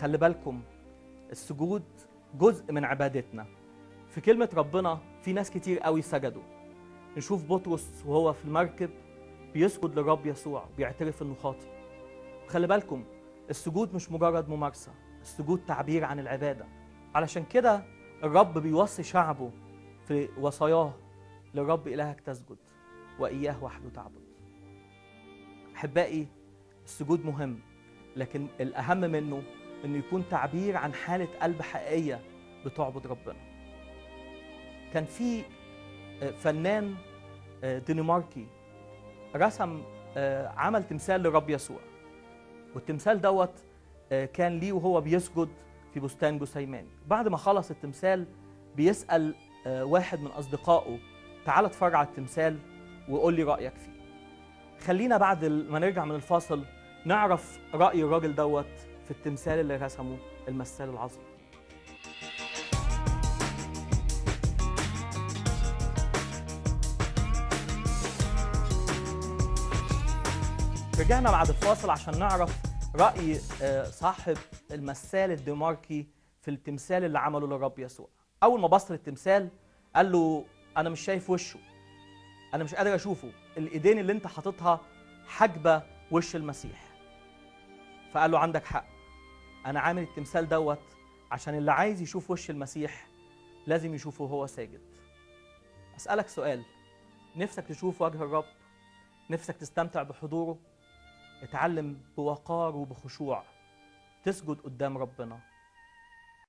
خلي بالكم السجود جزء من عبادتنا في كلمة ربنا في ناس كتير قوي سجدوا نشوف بطرس وهو في المركب بيسجد للرب يسوع بيعترف انه خاطئ خلي بالكم السجود مش مجرد ممارسة السجود تعبير عن العبادة علشان كده الرب بيوصي شعبه في وصاياه للرب إلهك تسجد وإياه وحده تعبد أحبائي السجود مهم لكن الأهم منه إنه يكون تعبير عن حالة قلب حقيقية بتعبد ربنا كان في فنان دنماركي رسم عمل تمثال للرب يسوع والتمثال دوت كان ليه وهو بيسجد في بستان جثيمان بعد ما خلص التمثال بيسأل واحد من أصدقائه تعال اتفرج على التمثال وقول لي رأيك فيه خلينا بعد ما نرجع من الفاصل نعرف رأي الراجل دوت في التمثال اللي رسمه المثال العظيم رجعنا بعد الفاصل عشان نعرف رأي صاحب المثال الدنماركي في التمثال اللي عمله للرب يسوع أول ما بص للتمثال قال له أنا مش شايف وشه أنا مش قادر أشوفه الإيدين اللي أنت حاططها حاجبة وش المسيح فقال له عندك حق أنا عامل التمثال دوت عشان اللي عايز يشوف وش المسيح لازم يشوفه وهو ساجد أسألك سؤال نفسك تشوف وجه الرب نفسك تستمتع بحضوره اتعلم بوقار وبخشوع تسجد قدام ربنا